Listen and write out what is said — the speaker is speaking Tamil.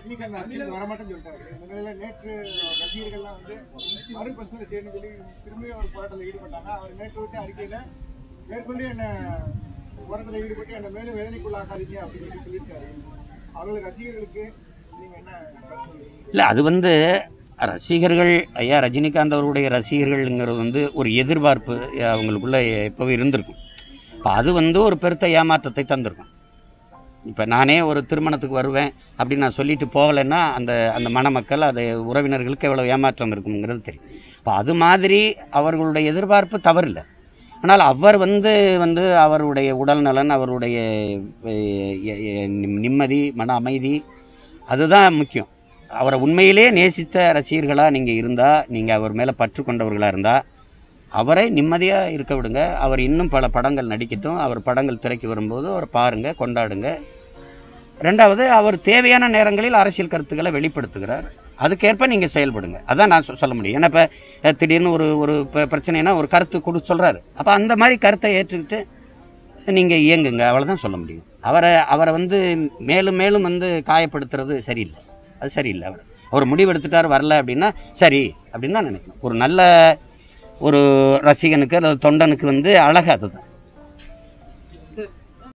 இன்னைக்கு அந்த அரசியல் வரமாட்டேன்னு சொல்லிட்டாரு இந்த நிலையில நேற்று ரசிகர்கள்லாம் வந்து அறுபது பர்சன்ட் செய்யணும்னு சொல்லி திரும்பி ஒரு போராட்டத்தில் ஈடுபட்டாங்க அவர் நேற்று விட்டு அறிக்கையில மேற்கொண்டு என்ன போராட்டத்தில் ஈடுபட்டு என்ன மேலும் வேதனைக்குள்ளாக்காதீங்க அப்படின்னு சொல்லி சொல்லியிருக்காரு அவர்கள் ரசிகர்களுக்கு நீங்க என்ன கருத்து சொல்றீங்க? இல்லை அது வந்து ரசிகர்கள் ஐயா ரஜினிகாந்த் அவருடைய ரசிகர்கள்ங்கிறது வந்து ஒரு எதிர்பார்ப்பு அவங்களுக்குள்ள எப்போவும் இருந்திருக்கும் இப்போ அது வந்து ஒரு பெருத்த ஏமாற்றத்தை தந்திருக்கும் இப்போ நானே ஒரு திருமணத்துக்கு வருவேன் அப்படின்னு நான் சொல்லிட்டு போகலைன்னா அந்த அந்த மணமக்கள் அது உறவினர்களுக்கு எவ்வளோ ஏமாற்றம் இருக்குங்கிறது தெரியும் இப்போ அது மாதிரி அவர்களுடைய எதிர்பார்ப்பு தவறில்லை ஆனால் அவர் வந்து வந்து அவருடைய உடல் நலன் அவருடைய அஹ், எ- எ- நிம்- நிம்மதி மன அமைதி அதுதான் முக்கியம் அவரை உண்மையிலே நேசித்த ரசிகர்களாக நீங்கள் இருந்தால் நீங்கள் அவர் மேலே பற்று கொண்டவர்களாக இருந்தால் அவரை நிம்மதியாக இருக்க விடுங்க அவர் இன்னும் பல படங்கள் நடிக்கட்டும் அவர் படங்கள் திரைக்கு வரும்போது அவரை பாருங்கள் கொண்டாடுங்க ரெண்டாவது அவர் தேவையான நேரங்களில் அரசியல் கருத்துக்களை வெளிப்படுத்துகிறார் அதுக்கேற்ப நீங்கள் செயல்படுங்க அதான் நான் சொ- சொல்ல முடியும் ஏன்னா இப்போ திடீர்னு ஒரு ஒரு ப- பிரச்சனைனா ஒரு கருத்து கொடு சொல்கிறாரு அப்போ அந்த மாதிரி கருத்தை ஏற்றுக்கிட்டு நீங்கள் இயங்குங்க அவ்வளோதான் சொல்ல முடியும் அவரை அவரை வந்து மேலும் மேலும் வந்து காயப்படுத்துறது சரியில்லை அது சரியில்லை அவர் அவர் முடிவெடுத்துட்டார் வரல அப்படின்னா சரி அப்படின்னு தான் நினைக்கணும் ஒரு நல்ல ஒரு ரசிகனுக்கு அல்லது தொண்டனுக்கு வந்து அழகு அதுதான்